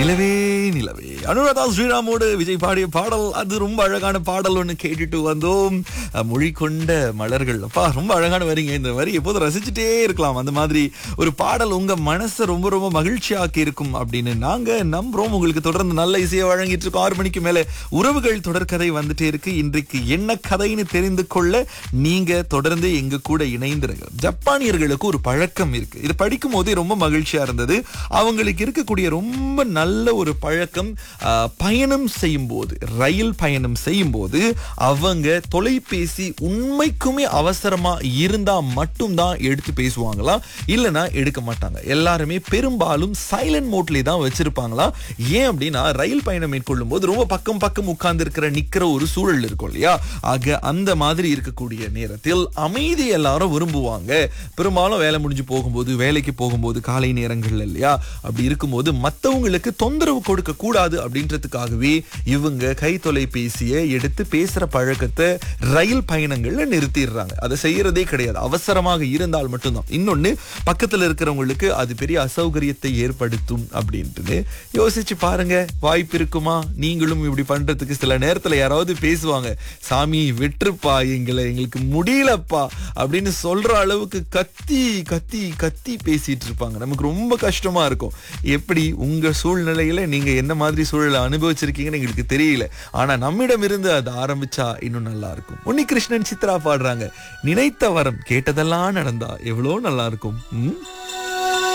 நிலவே நிலவே அனுராதா ஸ்ரீராமோடு விஜய் பாடிய பாடல் அது ரொம்ப அழகான பாடல் ஒன்று கேட்டுட்டு வந்தோம் அஹ், மொழி கொண்ட மலர்கள் அப்பா ரொம்ப அழகான வரிங்க இந்த வரி எப்போதும் ரசிச்சுட்டே இருக்கலாம் அந்த மாதிரி ஒரு பாடல் உங்க மனசை ரொம்ப ரொம்ப மகிழ்ச்சியாக்கி இருக்கும் அப்படின்னு நாங்க நம்புறோம் உங்களுக்கு தொடர்ந்து நல்ல இசையை வழங்கிட்டு இருக்கோம் ஆறு மணிக்கு மேல உறவுகள் தொடர்கதை வந்துட்டே இருக்கு இன்றைக்கு என்ன கதைன்னு தெரிந்து கொள்ள நீங்க தொடர்ந்து எங்க கூட இணைந்திருங்க ஜப்பானியர்களுக்கு ஒரு பழக்கம் இருக்கு இது படிக்கும் போதே ரொம்ப மகிழ்ச்சியா இருந்தது அவங்களுக்கு இருக்கக்கூடிய ரொம்ப நல்ல ஒரு பழக்கம் ஆஹ், பயணம் செய்யும் போது ரயில் பயணம் செய்யும் போது அவங்க தொலைபேசி உண்மைக்குமே அவசரமா இருந்தா மட்டும்தான் எடுத்து பேசுவாங்களாம் இல்லனா எடுக்க மாட்டாங்க எல்லாருமே பெரும்பாலும் சைலண்ட் மோட்ல தான் வச்சிருப்பாங்களாம் ஏன் அப்படின்னா ரயில் பயணம் மேற்கொள்ளும் போது ரொம்ப பக்கம் பக்கம் உட்கார்ந்து இருக்கிற நிக்கிற ஒரு சூழல் இருக்கும் இல்லையா ஆக அந்த மாதிரி இருக்கக்கூடிய நேரத்தில் அமைதி எல்லாரும் விரும்புவாங்க பெரும்பாலும் வேலை முடிஞ்சு போகும்போது வேலைக்கு போகும்போது காலை நேரங்கள்ல இல்லையா அப்படி இருக்கும்போது மத்தவங்களுக்கு தொந்தரவு கொடுக்க கூடாது அப்படின்றதுக்காகவே இவங்க கை தொலைபேசியை எடுத்து பேசுற பழக்கத்தை ரயில் பயணங்கள்ல நிறுத்திடுறாங்க அதை செய்யறதே கிடையாது அவசரமாக இருந்தால் மட்டும்தான் இன்னொன்னு பக்கத்துல இருக்கிறவங்களுக்கு அது பெரிய அசௌகரியத்தை ஏற்படுத்தும் அப்படின்ட்டு யோசிச்சு பாருங்க வாய்ப்பு இருக்குமா நீங்களும் இப்படி பண்றதுக்கு சில நேரத்துல யாராவது பேசுவாங்க சாமி வெற்றுப்பா எங்களை எங்களுக்கு முடியலப்பா அப்படின்னு சொல்ற அளவுக்கு கத்தி கத்தி கத்தி பேசிட்டு இருப்பாங்க நமக்கு ரொம்ப கஷ்டமா இருக்கும் எப்படி உங்க சூழ்நிலையில நீங்க என்ன மாதிரி சூழலை அனுபவிச்சிருக்கீங்கன்னு எங்களுக்கு தெரியல ஆனா நம்மிடம் இருந்து அது ஆரம்பிச்சா இன்னும் நல்லா இருக்கும் உன்னிகிருஷ்ணன் சித்ரா பாடுறாங்க நினைத்த வரம் கேட்டதெல்லாம் நடந்தா எவ்வளோ நல்லா இருக்கும் ம்?